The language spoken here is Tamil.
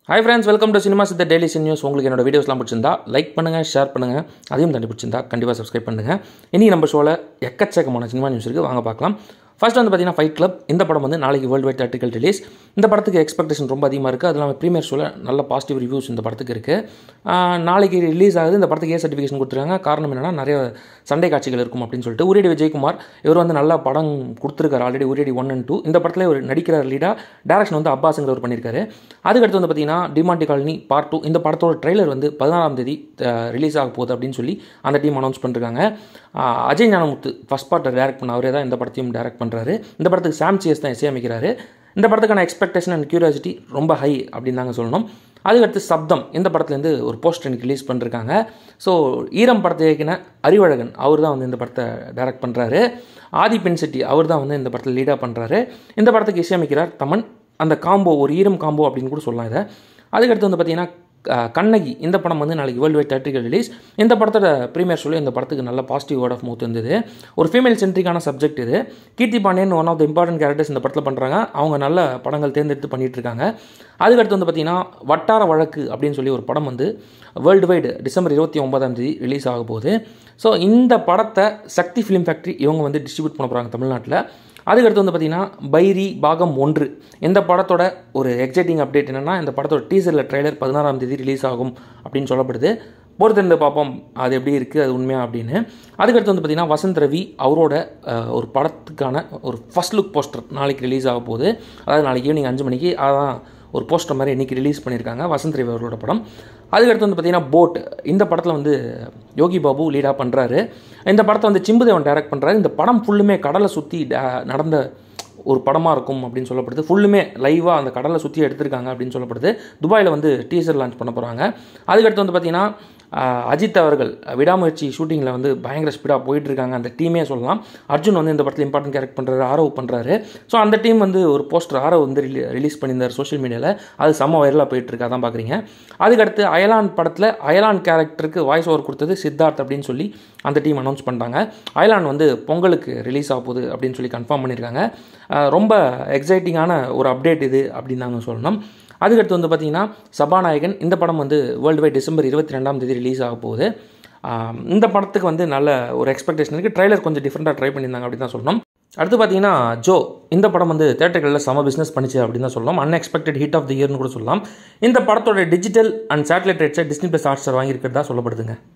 hi friends welcome to cinema சித்த டெய்லி சின் நியூஸ் உங்களுக்கு என்னோட வீடியோஸ்லாம் பிடிச்சிருந்தா லைக் பண்ணுங்கள் ஷேர் பண்ணுங்கள் அதையும் தாண்டி பிடிச்சிருந்தா கண்டிப்பாக சப்ஸ்கிரைப் பண்ணுங்கள் இனி நம்ம ஷோவில் எக்கச்சக்கமான சினிமா நியூஸ் இருக்குது வாங்க பார்க்கலாம் ஃபர்ஸ்ட் வந்து பார்த்தீங்கன்னா ஃபைட் கிளப் இந்த படம் வந்து நாளைக்கு வேர்ல்டு வைட் தேட்டிக்கல் ரிலீஸ் இந்த படத்துக்கு எக்ஸ்பெக்டேஷன் ரொம்ப அதிகமாக இருக்குது அது இல்லாமல் ப்ரீமியர் ஷோவில் நல்ல பாசிட்டிவ் ரிவ்யூஸ் இந்த படத்துக்கு இருக்குது நாளைக்கு ரிலீஸ் ஆகுது இந்த படத்துக்கு ஏ சர்டிஃபிகேஷன் கொடுத்துருக்காங்க காரணம் என்னன்னா நிறைய சண்டை காட்சிகள் இருக்கும் அப்படின்னு சொல்லிட்டு உரியடி விஜயகுமார் இவர் வந்து நல்ல படம் கொடுத்துருக்காரு ஆல்ரெடி உரியடி ஒன் அண்ட் டூ இந்த படத்தில் ஒரு நடிக்கிறார் லீடாக டேரக்ஷன் வந்து அப்பாஸுங்கிறவர் பண்ணியிருக்காரு அதுக்கடுத்து வந்து பார்த்தீங்கன்னா டிமாண்டி காலனி பார்ட் டூ இந்த படத்தோட ட்ரெய்லர் வந்து பதினாறாம் தேதி ரிலீஸ் ஆக போகுது அப்படின்னு சொல்லி அந்த டீம் அனௌன்ஸ் பண்ணிருக்காங்க ஆஹ் அஜய் ஞானமுத்து ஃபஸ்ட் பார்ட்டை டேரக்ட் பண்ண அவரே தான் இந்த படத்தையும் டேரக்ட் பண்ணுறாரு இந்த படத்துக்கு சாம் சிஎஸ் தான் இசையமைக்கிறாரு இந்த படத்துக்கான எக்ஸ்பெக்டேஷன் அண்ட் கியூரியாசிட்டி ரொம்ப ஹை அப்படின்னு தாங்க சொல்லணும் அதுக்கடுத்து சப்தம் இந்த படத்துலேருந்து ஒரு போஸ்டர் எனக்கு ரிலீஸ் பண்ணிருக்காங்க ஸோ ஈரம் படத்தை இயக்கின அறிவழகன் அவர் தான் வந்து இந்த படத்தை டைரக்ட் பண்ணுறாரு ஆதி பென்செட்டி அவர் தான் வந்து இந்த படத்தில் லீடாக பண்ணுறாரு இந்த படத்துக்கு இசையமைக்கிறார் தமன் அந்த காம்போ ஒரு ஈரம் காம்போ அப்படின்னு கூட சொல்லலாம் இதை அதுக்கடுத்து வந்து பார்த்தீங்கன்னா அஹ், கண்ணகி இந்த படம் வந்து நாளைக்கு வேர்ல்டு வைட் தேட்டரிக்கல் ரிலீஸ் இந்த படத்தோட ப்ரீமியர் சொல்லி இந்த படத்துக்கு நல்ல பாசிட்டிவ் வேர்ட் ஆஃப் மவுத் இருந்தது ஒரு ஃபீமேல் சென்ட்ரிக்கான சப்ஜெக்ட் இது Keerthi Pandian one of the important characters இந்த படத்தில் பண்ணுறாங்க அவங்க நல்ல படங்கள் தேர்ந்தெடுத்து பண்ணிட்டு இருக்காங்க அதுக்கடுத்து வந்து பார்த்தீங்கன்னா வட்டார வழக்கு அப்படின்னு சொல்லி ஒரு படம் வந்து வேர்ல்டு வைடு டிசம்பர் இருபத்தி ஒன்பதாம் தேதி ரிலீஸ் ஆக போகுது ஸோ இந்த படத்தை சக்தி ஃபிலிம் ஃபேக்ட்ரி இவங்க வந்து டிஸ்ட்ரிபியூட் பண்ண போகிறாங்க தமிழ்நாட்டில் அதுக்கடுத்து வந்து பார்த்தீங்கன்னா பைரி பாகம் ஒன்று இந்த படத்தோட ஒரு எக்ஸைட்டிங் அப்டேட் என்னென்னா இந்த படத்தோட டீசரில் ட்ரெய்லர் பதினாறாம் தேதி ரிலீஸ் ஆகும் அப்படின்னு சொல்லப்படுது பொறுத்திருந்து பார்ப்போம் அது எப்படி இருக்குது அது உண்மையா அப்படின்னு அதுக்கடுத்து வந்து பார்த்தீங்கன்னா வசந்த் ரவி அவரோட அஹ், ஒரு படத்துக்கான ஒரு ஃபர்ஸ்ட் லுக் போஸ்டர் நாளைக்கு ரிலீஸ் ஆக போகுது அதாவது நாளைக்கு ஈவினிங் அஞ்சு மணிக்கு அதான் ஒரு போஸ்டர் மாதிரி இன்றைக்கி ரிலீஸ் பண்ணியிருக்காங்க வசந்த் ரவி அவரோட படம் அதுக்கடுத்து வந்து பார்த்தீங்கன்னா போட் இந்த படத்தில் வந்து யோகி பாபு லீடாக பண்ணுறாரு இந்த படத்தை வந்து சிம்புதேவன் டைரக்ட் பண்ணுறாரு இந்த படம் ஃபுல்லுமே கடலை சுற்றி நடந்த ஒரு படமாக இருக்கும் அப்படின்னு சொல்லப்படுது ஃபுல்லுமே லைவாக அந்த கடலை சுற்றி எடுத்திருக்காங்க அப்படின்னு சொல்லப்படுது துபாயில் வந்து டீசர் லான்ச் பண்ண போகிறாங்க அதுக்கடுத்து வந்து பார்த்திங்கன்னா ஆஹ், அஜித் அவர்கள் விடாமுயற்சி ஷூட்டிங்கில் வந்து பயங்கர ஸ்பீடாக போயிட்டு இருக்காங்க அந்த டீமே சொல்லலாம் அர்ஜுன் வந்து இந்த படத்தில் இம்பார்ட்டன்ட் கேரக்ட் பண்ணுறாரு ஆரவ் பண்ணுறாரு ஸோ அந்த டீம் வந்து ஒரு போஸ்டர் ஆரவ் வந்து ரிலீஸ் பண்ணியிருந்தார் சோஷியல் மீடியாவில் அது செம்ம வைரலாக போயிட்டு இருக்கு அதான் பார்க்குறீங்க அதுக்கடுத்து அயலான் படத்தில் அயலான் கேரக்டருக்கு வாய்ஸ் ஓவர் கொடுத்தது சித்தார்த் அப்படின்னு சொல்லி அந்த டீம் அனௌன்ஸ் பண்ணிட்டாங்க அயலான் வந்து பொங்கலுக்கு ரிலீஸ் ஆக போகுது அப்படின்னு சொல்லி கன்ஃபார்ம் பண்ணியிருக்காங்க ஆஹ் ரொம்ப எக்ஸைட்டிங்கான ஒரு அப்டேட் இது அப்படின்னு நாங்கள் சொல்லணும் அதுக்கடுத்து வந்து பார்த்தீங்கன்னா சபாநாயகன் இந்த படம் வந்து வேர்ல்டு வைட் டிசம்பர் இருபத்தி ரெண்டாம் தேதி ரிலீஸ் ஆக போகுது ஆஹ் இந்த படத்துக்கு வந்து நல்ல ஒரு எக்ஸ்பெக்டேஷன் இருக்குது ட்ரைலர் கொஞ்சம் டிஃப்ரெண்ட்டாக ட்ரை பண்ணியிருந்தாங்க அப்படி தான் சொல்லணும் அடுத்து பார்த்தீங்கன்னா ஜோ இந்த படம் வந்து தேட்டர்களில் செம பிஸ்னஸ் பண்ணிச்சு அப்படின்னு தான் சொல்லலாம் அன்எக்ஸ்பெக்டட் ஹிட் ஆஃப் தி இயர்னு கூட சொல்லலாம் இந்த படத்தோட டிஜிட்டல் அண்ட் சேட்டலைட் ரைட்ஸை டிஸ்னி ப்ளஸ் ஹாட் ஸ்டார் வாங்கியிருக்கிறதா சொல்லப்படுதுங்க